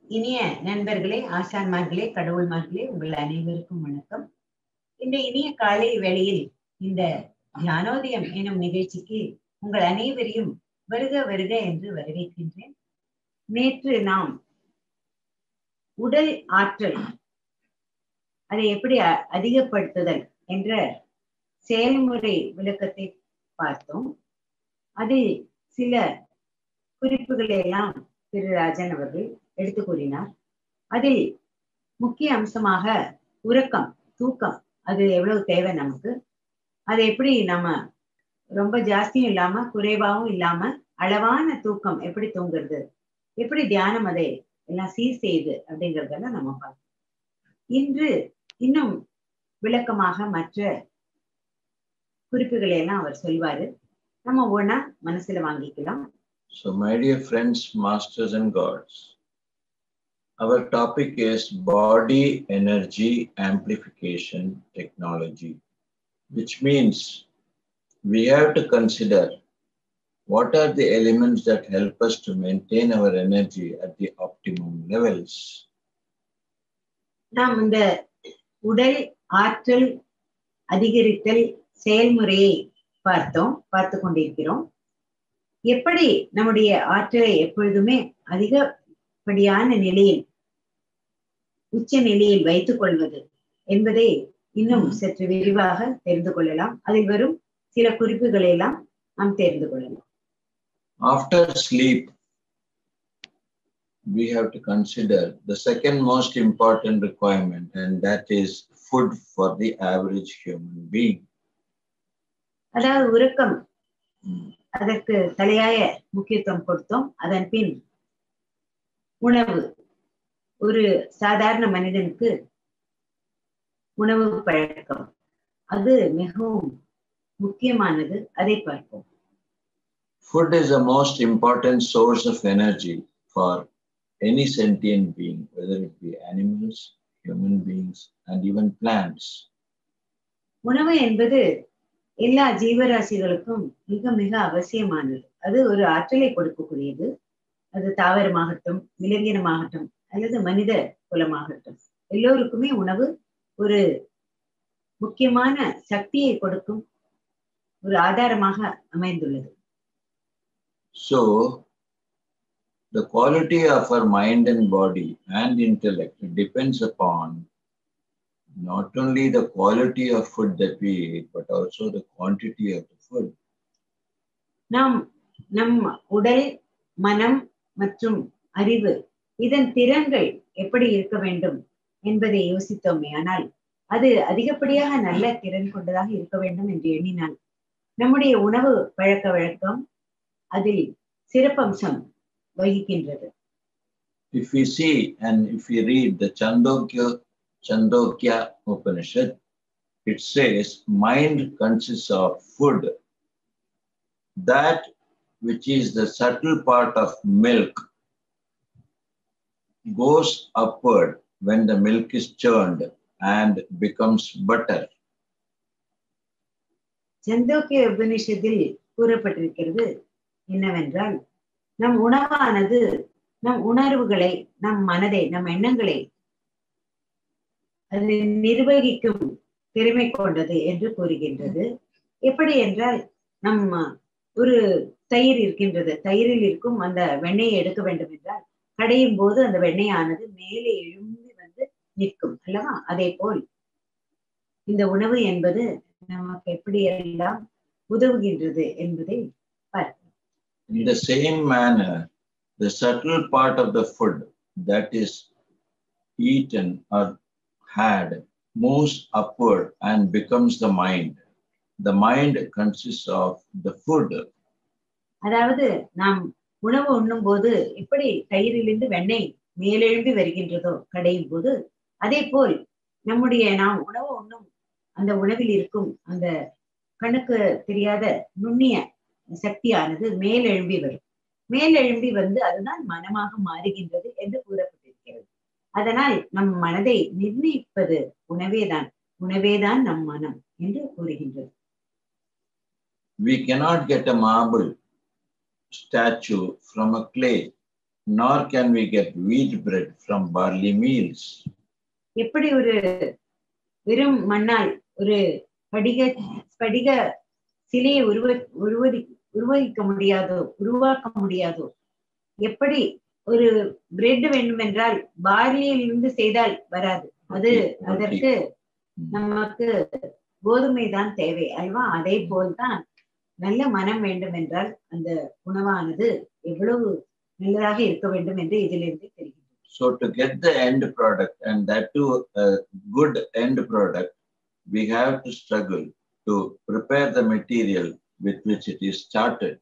இனிய நண்பர்களே ஆசான்மார்களே கடவுள்மார்களே உங்கள் அனைவருக்கும் வணக்கம் இந்த இனிய காலை வேளையில் இந்த ஞானோதயம் எனும் நிகழ்ச்சிக்கு உங்கள் அனைவரையும் வருக வருக என்று வரவேற்கின்றேன் நேற்று நாம் உடல் ஆற்றல் அதை எப்படி அ- அதிகப்படுத்துதல் என்ற செயல்முறை விளக்கத்தை பார்த்தோம் அதில் சில குறிப்புகளை எல்லாம் திரு ராஜன் அவர்கள் எடுத்து கூறினார் அதில் முக்கிய அம்சமாக உறக்கம் தூக்கம் அது எவ்வளவு தேவை நமக்கு அதை எப்படி நம்ம ரொம்ப ஜாஸ்தியும் இல்லாம குறைவாகவும் இல்லாம அளவான தூக்கம் எப்படி தூங்குறது எப்படி தியானம் அதை எல்லாம் சீர் செய்யுது அப்படிங்கறதெல்லாம் நம்ம பார்ப்போம் இன்று இன்னும் விளக்கமாக மற்ற குறிப்புகளை எல்லாம் அவர் சொல்வாரு நம்ம ஒண்ணா மனசுல வாங்கிக்கலாம் So, my dear friends, masters, and gods, our topic is body energy amplification technology, which means we have to consider what are the elements that help us to maintain our energy at the optimum levels. நாம் இந்த உடல் ஆற்றல் அதிகரித்தல் செயல்முறையை பார்த்தோம் பார்த்து கொண்டிருக்கிறோம் எப்படி நம்முடைய ஆற்றலை எப்பொழுதுமே அதிகப்படியான நிலையில் உச்ச நிலையில் வைத்துக் கொள்வது என்பதை இன்னும் சற்று விரிவாக தெரிந்து கொள்ளலாம் அதில் வரும் சில குறிப்புகளை எல்லாம் நாம் தெரிந்து கொள்ளலாம் After sleep, we have to consider the second most important requirement, and that is food for the average human being. அதாவது உறக்கம் Mm. அதற்கு தலையாய முக்கியத்துவம் கொடுத்தோம் அதன் பின் உணவு ஒரு சாதாரண மனிதனுக்கு உணவு பழக்கம் அது மிகவும் முக்கியமானது அதை பார்ப்போம் Food is the most important source of energy for any sentient being, whether it be animals, human beings, and even plants. உணவு என்பது எல்லா ஜீவராசிகளுக்கும் மிக மிக அவசியமானது அது ஒரு ஆற்றலை கொடுக்கக்கூடியது அது தாவரமாகட்டும் விலங்கினமாகட்டும் அல்லது மனித குலமாகட்டும் எல்லோருக்குமே உணவு ஒரு முக்கியமான சக்தியை கொடுக்கும் ஒரு ஆதாரமாக அமைந்துள்ளது So, the quality of our mind and body and intellect depends upon not only the quality of food that we eat, but also the quantity of the food. நாம் நம் உடல் மனம் மற்றும் அறிவு இதன் திறன்கள் எப்படி இருக்க வேண்டும் என்பதை யோசித்தோமே ஆனால் அது அதிகப்படியாக நல்ல திறன் கொண்டதாக இருக்க வேண்டும் என்று எண்ணினால் நம்முடைய உணவு பழக்க வழக்கம் அதில் சிறப்பம்சம் வகிக்கின்றது If we see and if we read the Chandogya, Chandogya Upanishad, it says mind consists of food, that which is the subtle part of milk goes upward when the milk is churned and becomes butter. சந்தோக்கிய உபனிஷத்தில் கூறப்பட்டிருக்கிறது என்னவென்றால் நம் உணவானது நம் உணர்வுகளை நம் மனதை நம் எண்ணங்களை அது நிர்வகிக்கும் திறமை கொண்டது என்று கூறுகின்றது எப்படி என்றால் நம்ம ஒரு தயிர் இருக்கின்றது தயிரில் இருக்கும் அந்த வெண்ணெயை எடுக்க வேண்டும் என்றால் கடையும் போது அந்த வெண்ணெயானது மேலே எழும்பி வந்து நிற்கும் அல்லவா அதே போல் இந்த உணவு என்பது நமக்கு எப்படி எல்லாம் உதவுகின்றது என்பதை பார்க்கலாம் In the same manner, the subtle part of the food that is eaten or had moves upward and becomes the mind. The mind consists of the food. அதாவது நாம் உணவு உண்ணும் போது எப்படி தயிரிலிருந்து வெண்ணெய் மேலெழும்பி வருகின்றதோ கடையும் போது அதே போல் நம்முடைய நாம் உணவு உண்ணும் அந்த உணவில் இருக்கும் அந்த கண்ணுக்கு தெரியாத நுண்ணிய சக்தியானது மேலெழும்பி வரும் மேலெழும்பி வந்து அதுதான் மனமாக மாறுகின்றது என்று கூறப்பட்டிருக்கிறது அதனால் நம் மனதை நிர்ணயிப்பது உணவேதான் உணவேதான் நம் மனம் என்று கூறுகின்றது We cannot get a marble statue from a clay. nor can we get wheat bread from barley meals. எப்படி ஒரு வெறும் மண்ணால் ஒரு படிக படிக சிலையை உருவ உருவதி உருவகிக்க முடியாதோ உருவாக்க முடியாதோ எப்படி ஒரு பிரெட் வேண்டும் என்றால் பார்லியில் இருந்து செய்தால் வராது அது Roti, அதற்கு Mm. நமக்கு கோதுமை தான் தேவை அல்வா அதே போல்தான் நல்ல மனம் வேண்டும் என்றால் அந்த உணவானது எவ்வளவு நல்லதாக இருக்க வேண்டும் என்று இதிலிருந்து தெரிகிறது So to get the end product and that too a good end product, we have to struggle to prepare the material with which it is started.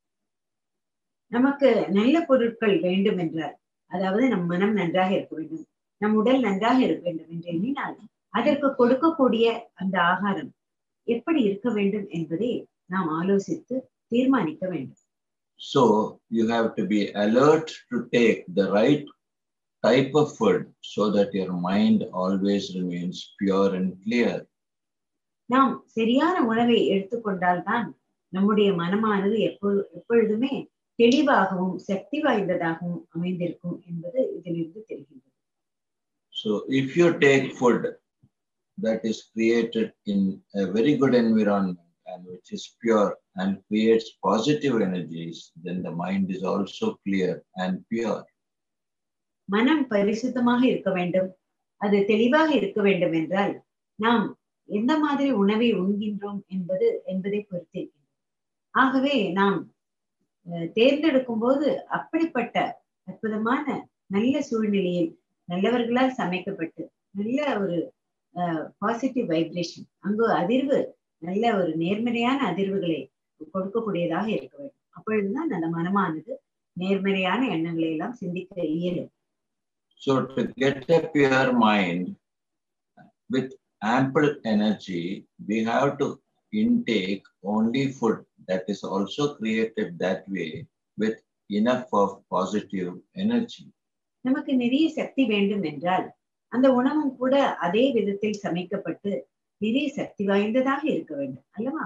நமக்கு நல்ல பொருட்கள் வேண்டும் என்றால் அதாவது நம் மனம் நன்றாக இருக்க வேண்டும் நம் உடல் நன்றாக இருக்க வேண்டும் என்று எண்ணினால் அதற்கு கொடுக்கக்கூடிய அந்த ஆகாரம் எப்படி இருக்க வேண்டும் என்பதை நாம் ஆலோசித்து தீர்மானிக்க வேண்டும் So you have to be alert to take the right type of food so that your mind always remains pure and clear. நாம் சரியான உணவை எடுத்துக்கொண்டால்தான் நம்முடைய மனமானது எப்பொழு எப்பொழுதுமே தெளிவாகவும் சக்தி வாய்ந்ததாகவும் அமைந்திருக்கும் என்பது இதிலிருந்து தெரிகின்றது So if you take food that is created in a very good environment and which is pure and creates positive energies, then the mind is also clear and pure. மனம் பரிசுத்தமாக இருக்க வேண்டும் அது தெளிவாக இருக்க வேண்டும் என்றால் நாம் எந்த மாதிரி உணவை உண்கின்றோம் என்பது என்பதை பொறுத்திருக்கின்றது ஆகவே நாம் அஹ், தேர்ந்தெடுக்கும் போது அப்படிப்பட்ட அற்புதமான நல்ல சூழ்நிலையில் நல்லவர்களால் சமைக்கப்பட்டு நல்ல ஒரு பாசிட்டிவ் வைப்ரேஷன் அங்கு அதிர்வு நல்ல ஒரு நேர்மறையான அதிர்வுகளை கொடுக்கக்கூடியதாக இருக்க வேண்டும் அப்பொழுதுதான் அந்த மனமானது நேர்மறையான எண்ணங்களை எல்லாம் சிந்திக்க இயலும் So to get a pure mind with ample energy, we have to intake only food that is also created that way with enough of positive energy. நமக்கு நிறைய சக்தி வேண்டும் என்றால் அந்த உணவும் கூட அதே விதத்தில் சமைக்கப்பட்டு நிறைய சக்தி வாய்ந்ததாக இருக்க வேண்டும் அல்லவா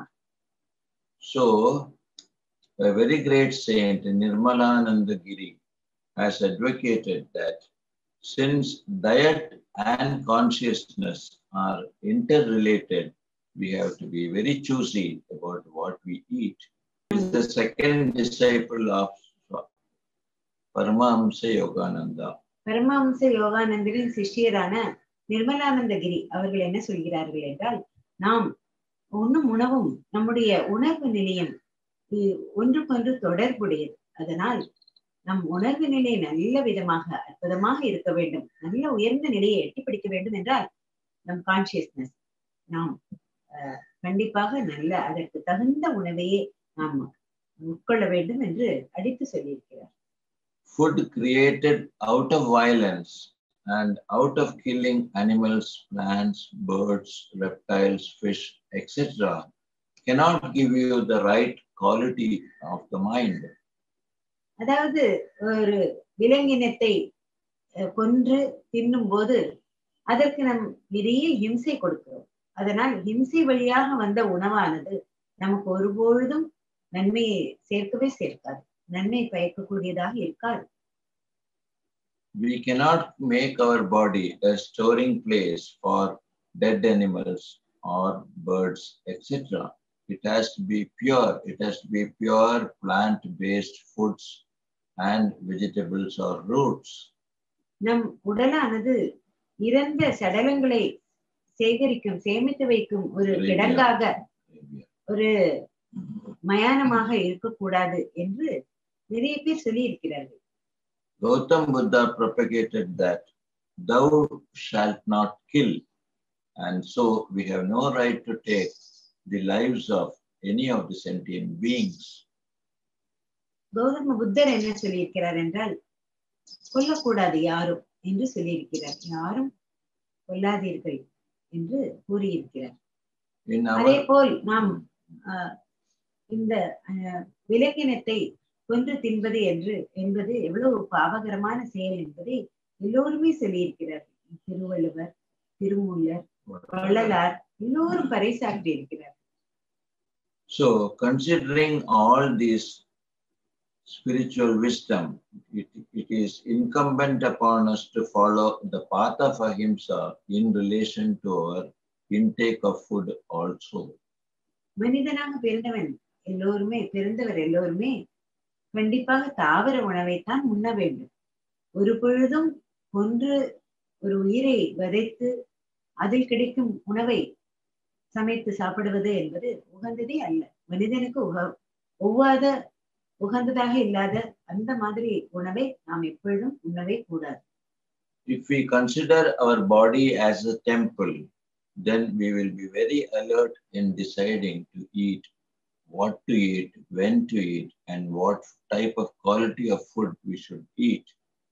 So, a very great saint, Nirmalananda Giri, has advocated that since diet and consciousness are interrelated, we have to be very choosy about what we eat. He's the second disciple of Paramahamsa Yogananda. Paramahamsa யோகானந்தரின் சிஷ்யரான நிர்மலானந்தகிரி அவர்கள் என்ன சொல்கிறார்கள் என்றால் நாம் உண்ணும் உணவும் நம்முடைய உணர்வு நிலையம் இ- ஒன்றுக்கொன்று தொடர்புடையது அதனால் நம் உணர்வு நிலை நல்ல விதமாக அற்புதமாக இருக்க வேண்டும் நல்ல உயர்ந்த நிலையை எட்டி பிடிக்க வேண்டும் என்றால் நம் கான்சியஸ்னஸ் நாம் அஹ், கண்டிப்பாக நல்ல அதற்கு தகுந்த உணவையே நாம் உட்கொள்ள வேண்டும் என்று அடித்து சொல்லியிருக்கிறார் Food created out of violence and out of killing animals, plants, birds, reptiles, fish, etc., cannot give you the right quality of the mind. அதாவது ஒரு விலங்கினத்தை அஹ், கொன்று தின்னும் போது அதற்கு நம் நிறைய ஹிம்சை கொடுக்கிறோம் அதனால் ஹிம்சை வழியாக வந்த உணவானது நமக்கு ஒருபொழுதும் நன்மையை சேர்க்கவே சேர்க்காது நன்மை பயக்கக்கூடியதாக இருக்காது We cannot make our body a storing place for dead animals or birds, etc. It has to be pure. It has to be pure plant-based foods and vegetables or roots. நம் உடலானது இறந்த சடலங்களை சேகரிக்கும் சேமித்து வைக்கும் ஒரு Graveyard. கிடங்காக ஒரு மயானமாக இருக்கக்கூடாது என்று நிறைய பேர் சொல்லி இருக்கிறார்கள் Gautam Buddha propagated that thou shalt not kill. And so we have no right to take the lives of any of the sentient beings. Gautama புத்தர் என்ன சொல்லியிருக்கிறார் என்றால் கொல்லக்கூடாது யாரும் என்று சொல்லியிருக்கிறார் யாரும் கொல்லாதீர்கள் என்று கூறியிருக்கிறார் In அதே our போல் நாம் ஆஹ், இந்த ஆஹ், விலங்கினத்தை கொன்று தின்பது என்று என்பது எவ்வளவு பாவகரமான செயல் என்பதை எல்லோருமே சொல்லியிருக்கிறார் திருவள்ளுவர் திருமூலர் வள்ளலார் எல்லோரும் பறைசாற்றி இருக்கிறார் So, considering all these spiritual wisdom, it, it is incumbent upon us to follow the path of ahimsa in relation to our intake of food also. மனிதனாக பிறந்தவன் எல்லோருமே பிறந்தவர் எல்லோருமே கண்டிப்பாக தாவர உணவைத்தான் உண்ண வேண்டும் ஒரு பொழுதும் கொன்று ஒரு உயிரை வதைத்து அதில் கிடைக்கும் உணவை சமைத்து சாப்பிடுவது என்பது உகந்ததே அல்ல மனிதனுக்கு உக ஒவ்வாத உகந்ததாக இல்லாத அந்த மாதிரி உணவை நாம் எப்பொழுதும் உண்ணவே கூடாது If we consider our body as a temple, then we will be very alert in deciding to eat, what to eat, when to eat, and what type of quality of food we should eat.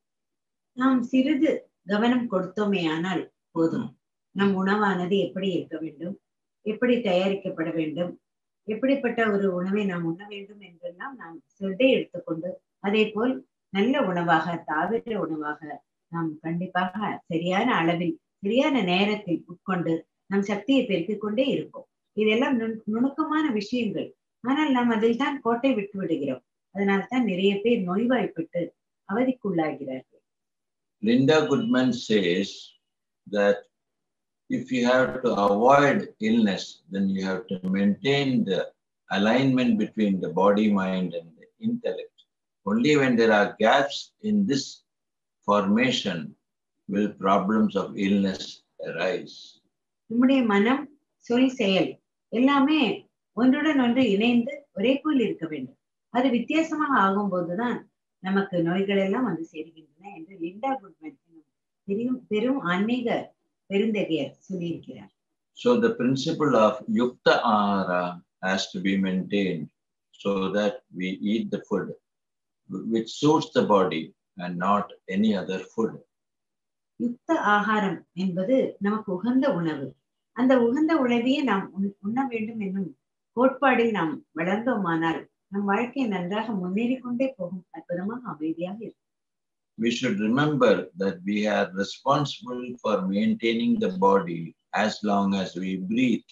நாம் சிறிது கவனம் கொடுத்தோமே ஆனால் போதும் நம் உணவானது எப்படி இருக்க வேண்டும் எப்படி தயாரிக்கப்பட வேண்டும் எப்படிப்பட்ட ஒரு உணவை நாம் உண்ண வேண்டும் என்றெல்லாம் நாம் சிரத்தை எடுத்துக்கொண்டு அதே போல் நல்ல உணவாக தாவர உணவாக நாம் கண்டிப்பாக சரியான அளவில் சரியான நேரத்தில் உட்கொண்டு நம் சக்தியை பெருக்கிக் கொண்டே இருப்போம் இதெல்லாம் நுண் நுணுக்கமான விஷயங்கள் ஆனால் நாம் அதில் தான் கோட்டை விட்டு விடுகிறோம் அதனால்தான் நிறைய பேர் நோய்வாய்ப்பட்டு அவதிக்குள்ளாகிறார்கள் Linda Goodman says that if you have to avoid illness, then you have to maintain the alignment between the body, mind, and the intellect. Only when there are gaps in this formation will problems of illness arise. நம்முடைய மனம் சொல் செயல் எல்லாமே ஒன்றுடன் ஒன்று இணைந்து ஒரே போல் இருக்க வேண்டும் அது வித்தியாசமாக ஆகும்போதுதான் நமக்கு நோய்கள் எல்லாம் வந்து சேர்கின்றன என்று லிண்டா குட்மன் என்னும் பெரும் பெரும் ஆன்மீக பெருந்தகையர் சொல்லியிருக்கிறார் So the principle of yukta ahara has to be maintained so that we eat the food which suits the body and not any other food. யுக்த ஆகாரம் என்பது நமக்கு உகந்த உணவு அந்த உகந்த உணவையே நாம் உண்- உண்ண வேண்டும் என்னும் கோட்பாடில் நாம் வளர்ந்தோமானால் நம் வாழ்க்கை நன்றாக முன்னேறி கொண்டே போகும் அற்புதமாக அமைதியாக இருக்கும் We should remember that we are responsible for maintaining the body as long as we breathe.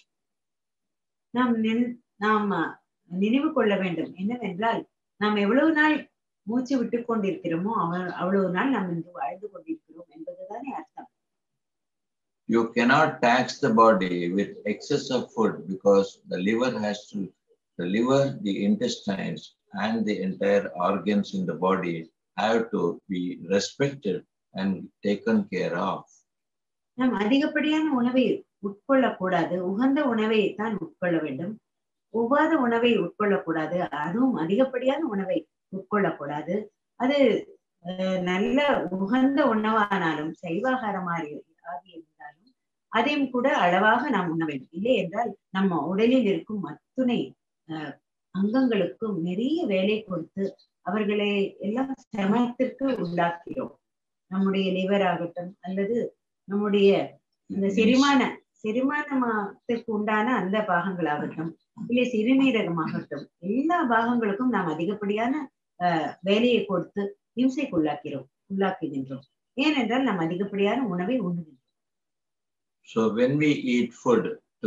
நாம் நின்- நாம் அஹ், நினைவு கொள்ள வேண்டும் என்னவென்றால் நாம் எவ்வளவு நாள் மூச்சு விட்டு கொண்டிருக்கிறோமோ அவ- அவ்வளவு நாள் நாம் இன்று வாழ்ந்து கொண்டிருக்கிறோம் என்பதுதானே அர்த்தம் You cannot tax the body with excess of food because the liver has to, the liver, the intestines, and the entire organs in the body have to be respected and taken care of. நாம் அதிகப்படியான உணவை உட்கொள்ளக்கூடாது உகந்த உணவை தான் உட்கொள்ள வேண்டும் ஒவ்வாத உணவை உட்கொள்ளக்கூடாது அதுவும் அதிகப்படியான உணவை உட்கொள்ளக்கூடாது அது அஹ், நல்ல உகந்த உணவானாலும் சைவாகாரமாக ஆகி இருந்தாலும் அதையும் கூட அளவாக நாம் உண்ண வேண்டும் இல்லை என்றால் நம்ம உடலில் இருக்கும் அத்துணை அஹ், அங்கங்களுக்கும் நிறைய வேலை கொடுத்து அவர்களை எல்லாம் சிரமத்திற்கு உள்ளாக்கிறோம் நம்முடைய லிவர் ஆகட்டும் அல்லது நம்முடைய இந்த செரிமான செரிமானத்திற்கு உண்டான அந்த பாகங்களாகட்டும் இல்லை சிறுநீரகமாகட்டும் எல்லா பாகங்களுக்கும் நாம் அதிகப்படியான அஹ், வேலையை கொடுத்து இம்சைக்கு உள்ளாக்கிறோம் உள்ளாக்குகின்றோம் ஏனென்றால் நாம் அதிகப்படியான உணவை உண்ணுகின்றோம் So when we eat food to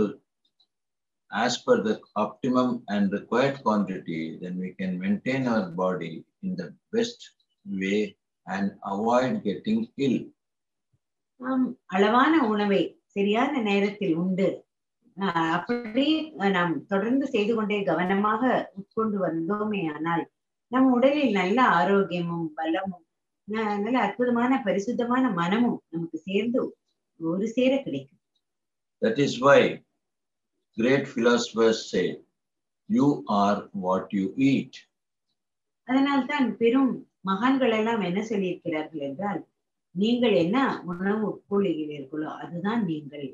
as per the optimum and required quantity, then we can maintain our body in the best way and avoid getting ill. நாம் அளவான உணவை சரியான நேரத்தில் உண்டு அஹ், அப்படியே நாம் தொடர்ந்து செய்து கொண்டே கவனமாக உட்கொண்டு வந்தோமே ஆனால் நம் உடலில் நல்ல ஆரோக்கியமும் பலமும் ந- நல்ல அற்புதமான பரிசுத்தமான மனமும் நமக்கு சேர்ந்து ஒரு சேர கிடைக்கும் That is why great philosophers say, You are what you eat. அதனால்தான் பெரும் மகான்கள் எல்லாம் என்ன சொல்லியிருக்கிறார்கள் என்றால் நீங்கள் என்ன உணவு உட்கொள்ளுகிறீர்களோ அதுதான் நீங்கள்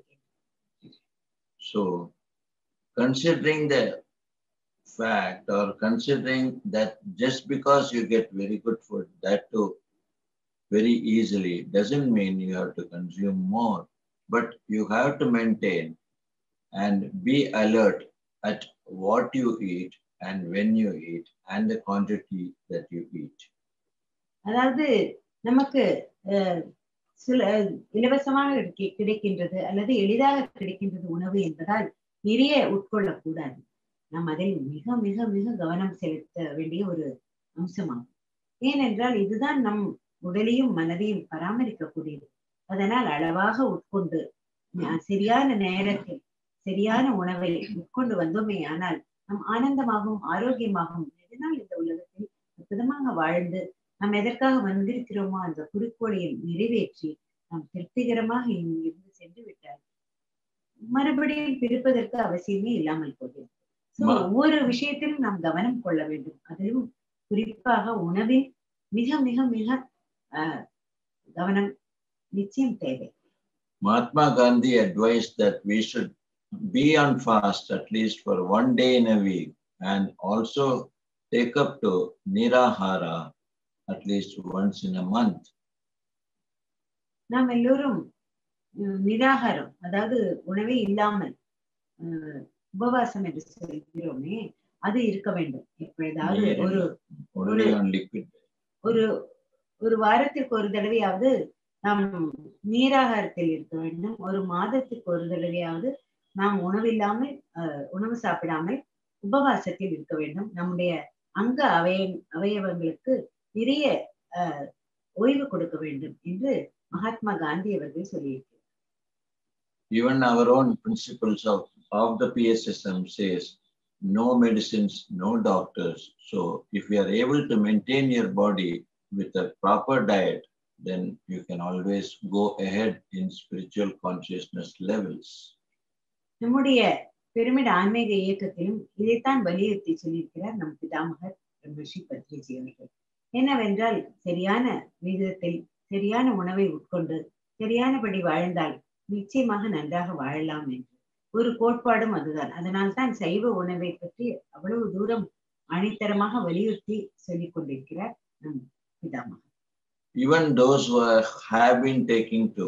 So, considering the fact or considering that just because you get very good food, that too very easily, doesn't mean you have to consume more, but you have to maintain and be alert at what you eat and when you eat and the quantity that you eat. அதாவது நமக்கு அஹ், சில இலவசமாக கிடை- கிடைக்கின்றது அல்லது எளிதாக கிடைக்கின்றது உணவு என்பதால் நிறைய உட்கொள்ளக்கூடாது நாம் அதில் மிக மிக மிக கவனம் செலுத்த வேண்டிய ஒரு அம்சமாகும் ஏனென்றால் இதுதான் நம் உடலையும் மனதையும் பராமரிக்கக்கூடியது அதனால் அளவாக உட்கொண்டு அஹ், சரியான நேரத்தில் சரியான உணவை உட்கொண்டு வந்தோமே ஆனால் நம் ஆனந்தமாகவும் ஆரோக்கியமாகவும் எதனால் இந்த உலகத்தில் அற்புதமாக வாழ்ந்து நாம் எதற்காக வந்திருக்கிறோமோ அந்த குறிக்கோளையும் நிறைவேற்றி நாம் திருப்திகரமாக இங்கிருந்து சென்று விட்டால் மறுபடியும் பிரிப்பதற்கு அவசியமே இல்லாமல் போகிறது So, மா- ஒவ்வொரு விஷயத்திலும் நாம் கவனம் கொள்ள வேண்டும் அதிலும் குறிப்பாக உணவில் மிக மிக மிக ஆஹ், கவனம் நிச்சயம் தேவை Mahatma Gandhi advised that we should be on fast at least for one day in a week and also take up to Nirahara at least once in a month. நாம் எல்லோரும் உம், நிராகாரம் அதாவது உணவே இல்லாமல் ஆஹ், உபவாசம் என்று சொல்கிறோமே அது இருக்க வேண்டும் எப்பொழுதாவது நீர். ஒரு Only on liquid. ஒரு ஒரு வாரத்திற்கு ஒரு தடவையாவது நாம் நீராகாரத்தில் இருக்க வேண்டும் ஒரு மாதத்துக்கு ஒரு தடவையாவது நாம் உணவில்லாமல் அஹ், உணவு சாப்பிடாமல் உபவாசத்தில் இருக்க வேண்டும் நம்முடைய அங்க அவய அவயவங்களுக்கு நிறைய அஹ், ஓய்வு கொடுக்க வேண்டும் என்று மகாத்மா காந்தி அவர்கள் சொல்லியிருக்கிறார் Even our own principles of, of the PSSM says no medicines, no doctors. So if you are able to maintain your body with a proper diet, then you can always go ahead in spiritual consciousness levels. நம்முடைய pyramid ஆன்மீக இயக்கத்திலும் இதைத்தான் வலியுறுத்தி சொல்லியிருக்கிறார் நம் பிதாமகர் ரிஷி பத்ரிஜி அவர்கள் என்னவென்றால் சரியான விகிதத்தில் சரியான உணவை உட்கொண்டு சரியானபடி வாழ்ந்தால் நிச்சயமாக நன்றாக வாழலாம் என்று ஒரு கோட்பாடும் அதுதான் அதனால்தான் சைவ உணவை பற்றி அவ்வளவு தூரம் ஆணித்தரமாக வலியுறுத்தி சொல்லிக் கொண்டிருக்கிறார் நம் பிதாமகர் Even those who are, have been taking to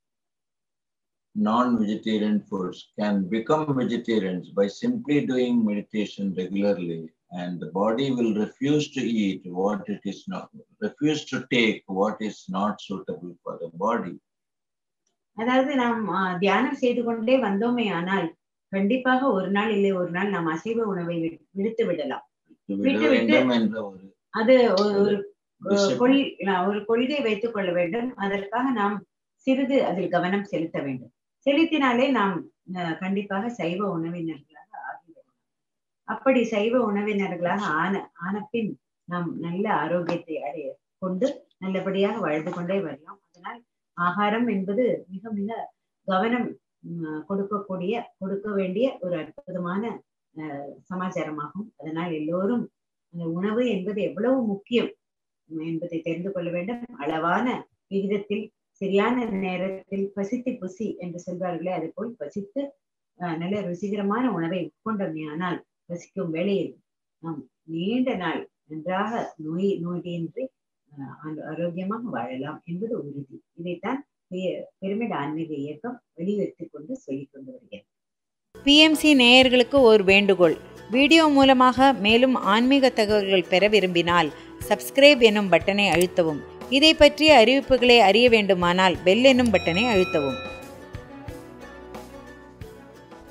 non-vegetarian foods can become vegetarians by simply doing meditation regularly and the body will refuse to eat what it is not refuse to take what is not suitable for the body அதாவது நாம் ஆ, தியானம் செய்து கொண்டே வந்தோமே ஆனால் கண்டிப்பாக ஒரு நாள் இல்லை ஒரு நாள் நாம் அசைவ உணவை விடு- விடுத்து விடலாம் விட விட்டு விட்டு வேண்டும் என்ற ஒரு அது ஒரு ஒரு discipline. கொள் ஒரு கொள்கை வைத்துக் கொள்ள வேண்டும் அதற்காக நாம் சிறிது அதில் கவனம் செலுத்த வேண்டும் செலுத்தினாலே நாம் அஹ், கண்டிப்பாக சைவ உணவினர்களாக ஆகிவிடும் அப்படி சைவ உணவினர்களாக ஆன ஆன பின் நாம் நல்ல ஆரோக்கியத்தை அடைய கொண்டு நல்லபடியாக வாழ்ந்து கொண்டே வரலாம் அதனால் ஆகாரம் என்பது மிக மிக கவனம் உம், கொடுக்கக்கூடிய கொடுக்க வேண்டிய ஒரு அற்புதமான அஹ், சமாச்சாரமாகும் அதனால் எல்லோரும் அந்த உணவு என்பது எவ்வளவு முக்கியம் என்பதை தெரிந்து கொள்ள வேண்டும் அளவான விகிதத்தில் சரியான நேரத்தில் பசித்து புசி என்று சொல்வார்களே அது போல் பசித்து அஹ், நல்ல ருசிகரமான உணவை உட்கொண்டோமே ஆனால் பசிக்கும் வேளையில் நாம் நீண்ட நாள் நன்றாக நோய் நோயின்றி அஹ், ஆரோ- ஆரோக்கியமாக வாழலாம் என்பது உறுதி இதைத்தான் பி- பிரமிட் ஆன்மீக இயக்கம் வலியுறுத்தி கொண்டு சொல்லிக் கொண்டு வருகிறது பிஎம்சி நேயர்களுக்கு ஒரு வேண்டுகோள் வீடியோ மூலமாக மேலும் ஆன்மீக தகவல்கள் பெற விரும்பினால் சப்ஸ்கிரைப் எனும் பட்டனை அழுத்தவும் இதை பற்றிய அறிவிப்புகளை அறிய வேண்டுமானால் பெல் எனும் பட்டனை அழுத்தவும்